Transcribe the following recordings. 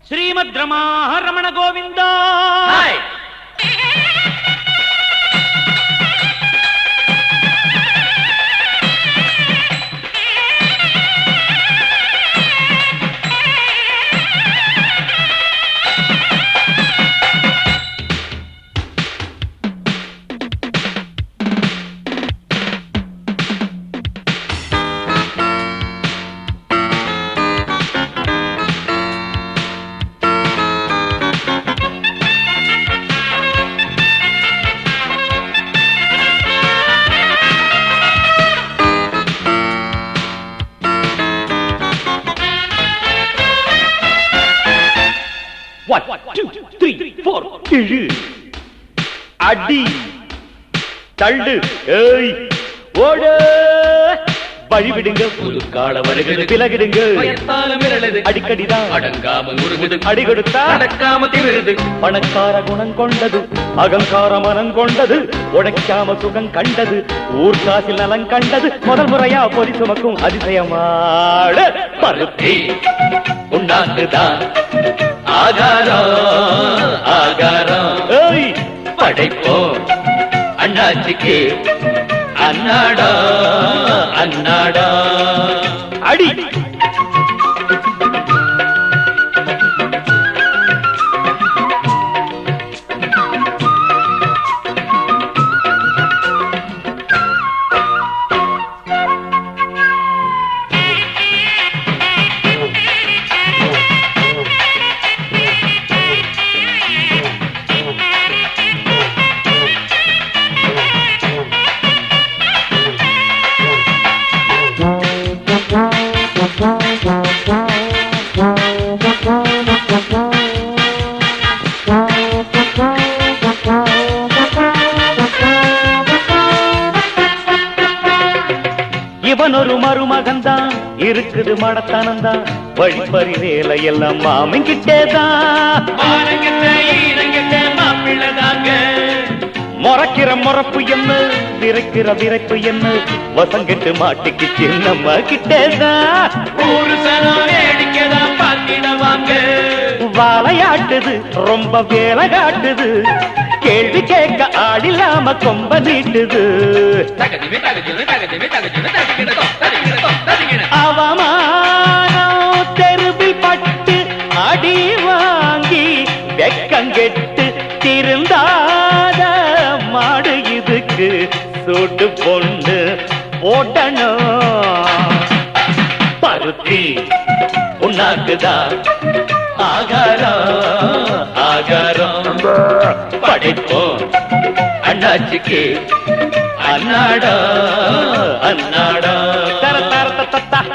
ಶ್ರೀಮದ್ Ramaramana Govinda one two three four இழு அடி தள்ளு ஏய் ஓடு வழிவிடுங்க ஒரு கால வருகிறது விலகிடுங்க பயத்தால மிரளுது அடிக்கடிதான் அடங்காம உருகுது அடி கொடுத்தா அடக்காம திமிருது பணக்கார குணம் கொண்டது அகங்கார மனம் கொண்டது உழைக்காம சுகம் கண்டது ஊர் காசில் நலம் கண்டது முதல் முறையா பொறி சுமக்கும் அதிசயமாடு பருத்தி உண்டாக்குதான் ஆகாரம் ஆகாரம் ஏய் படைப்போம் அண்ணாச்சிக்கு அண்ணாடா அண்ணாடா அடி இவன் ஒரு மருமகன்தான் இருக்குது மடத்தனந்தான் வழிப்பறி வேலை எல்லாம் மாமன் கிட்டேதான் மானங்கிட்ட ஈனங்கிட்ட மாப்பிள்ளதாங்க முறைக்கிற முறப்பு என்ன விரைக்கிற விரைப்பு என்ன வசங்கிட்டு மாட்டிக்கிச்சு நம்ம கிட்டேதான் ஊரு சனம் வேடிக்கைதான் பார்த்திடவாங்க வாழையாட்டுது ரொம்ப வேலை காட்டுது கேள்வி கேட்க ஆடில்லாம கொம்ப நீட்டுது தகதிமே தகதிமே தகதிமே தகதிமே தகதிகிடதோ தகதிகிடதோ தகதிகிட அவமானம் தெருவில் பட்டு அடி வாங்கி வெக்கங்கெட்டு திருந்தாத மாடு இதுக்கு சூட்டு பொண்ணு போட்டணும் பருத்தி உன்னாக்குதான் ஆகாரம் ஆகாரம் படைப்போம் அண்ணாச்சிக்கு அண்ணாடா அண்ணாடா தர தர த, த, த.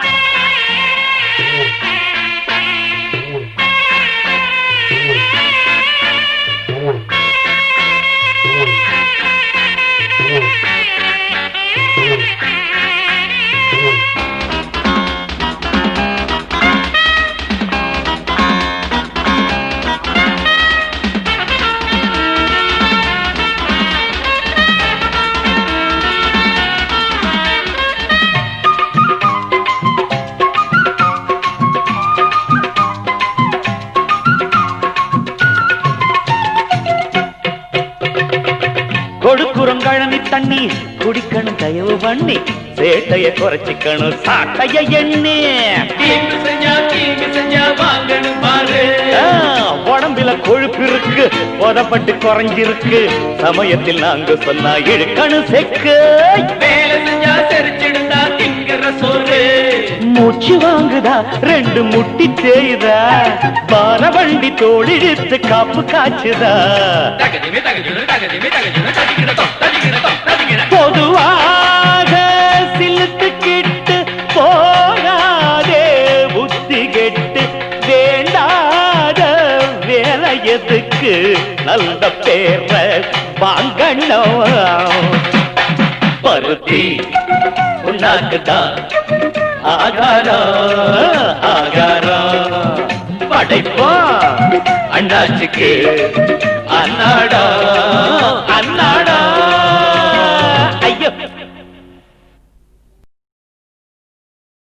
கொடுக்குறோம் கழனி தண்ணி குடிக்கணும் தயவு பண்ணி சேட்டைய குறைச்சிக்கணும் சாட்டைய எண்ணி தீங்கு செஞ்சா தீங்கு செஞ்சா வாங்கணும் பாரு ஆ, உடம்புல கொழுப்பு இருக்கு உதப்பட்டு குறைஞ்சிருக்கு சமயத்தில் நாங்க சொன்னா இழுக்கணும் செக்கு வேலை செஞ்சா செரிச்சிடுந்தா திங்கிற சோறு மூச்சு வாங்குதா ரெண்டு முட்டி தேயுதா பார வண்டி தோளிழுத்து காப்பு காய்ச்சுதா தகதிமே தகதிமே தகதிமே தகதிமே தகதிகிடதோ தகதிகிடதோ தகதிகிட பொதுவாக சிலுத்துக்கிட்டு போகாதே புத்தி கெட்டு வேண்டாத வேலை எதுக்கு நல்ல பேர வாங்கணும் பருத்தி உன்னாக்குதான் ஆகாரம் ஆகாரம் படைப்போம் அண்ணாச்சிக்கு அண்ணாடா